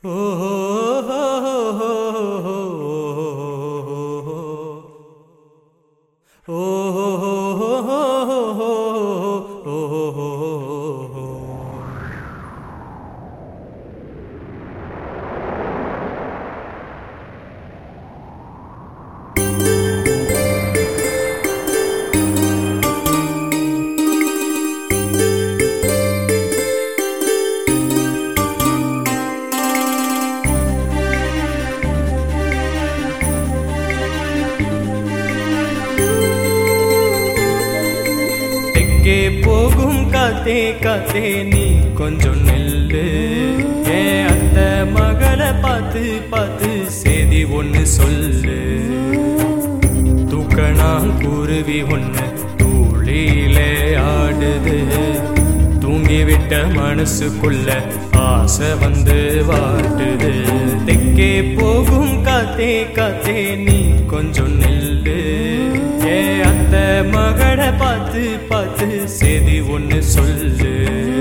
தெற்கே போகும் காத்தே காத்தே நீ கொஞ்சம் நெல்லு ஏன் அந்த மகளை பார்த்து பார்த்து செய்தி ஒன்று சொல்லு தூக்கணாம் குருவி ஒன்று தூளிலே ஆடுது தூங்கிவிட்ட மனசுக்குள்ள ஆசை வந்து வாட்டுது தெற்கே போகும் காத்தே காத்தே நீ கொஞ்சம் நெல்லு ஏ அந்த மகளை பார்த்து பார்த்து செய்தி ஒன்று சொல்லு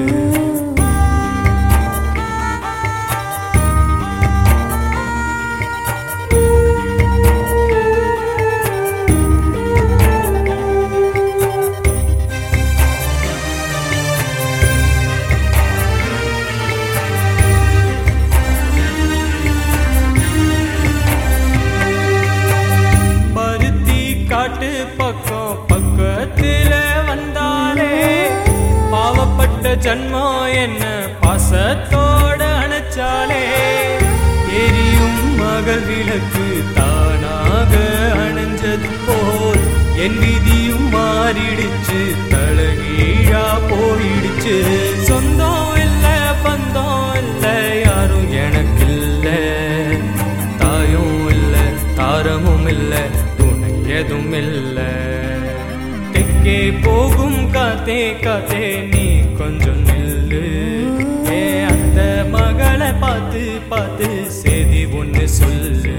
பருத்தி காட்டு பக்கம் பக்கத்துல வந்தாலே பாவப்பட்ட ஜன்மம் என்ன பாசத்தோட அணைச்சாலே எரியும் மகள் விளக்கு தானாக அணைஞ்சது போல் என் விதியும் மாறிடுச்சு தலகீழா போயிடுச்சு சொந்தம் இல்ல பந்தம் இல்ல யாரும் எனக்கு இல்ல தாயும் இல்ல தாரமும் இல்ல துணை எதுவும் இல்ல தெற்கே போகும் காத்தே காத்தே நீ கொஞ்சம் நில்லு ஏ அந்த மகளை பார்த்து பார்த்து செய்தி ஒன்று சொல்லு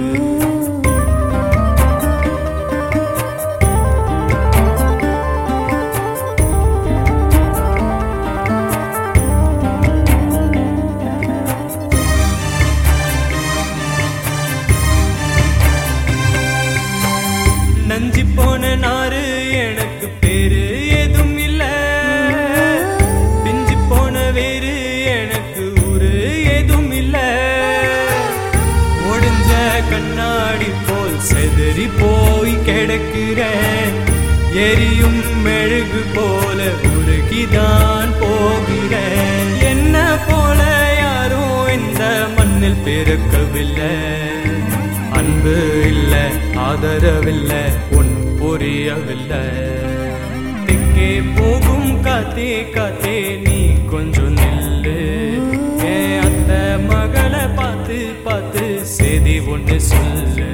நஞ்சி போன நாறு எனக்கு பேரு எதுவும் இல்ல பிஞ்சு போன வேறு எனக்கு ஊரு எதுவும் இல்ல ஒடிஞ்ச கண்ணாடி போல் செதறி போய் கிடக்கிறேன் எரியும் மெழுகு போல உருகிதான் போகிறேன் என்ன போல யாரும் இந்த மண்ணில் பிறக்கவில்லை அன்பு இல்ல ஆதரவில்ல உன் புரியவில்லை தெற்கே போகும் காத்தே காத்தே நீ கொஞ்சம் நில்லு ஏ அந்த மகளை பார்த்து பார்த்து செய்தி ஒன்று சொல்லு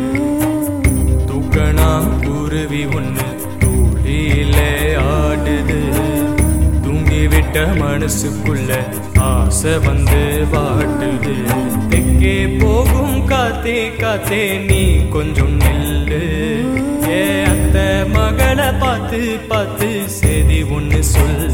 தூக்கணா குருவி ஒன்று தூளிலே ஆடுது தூங்கிவிட்ட மனசுக்குள்ள ஆசை வந்து வாட்டுது தெற்கே போகும் காத்தே காத்தே நீ கொஞ்சம் நில்லு ஏ அந்த மகளை பார்த்து பார்த்து செய்தி ஒன்று சொல்லு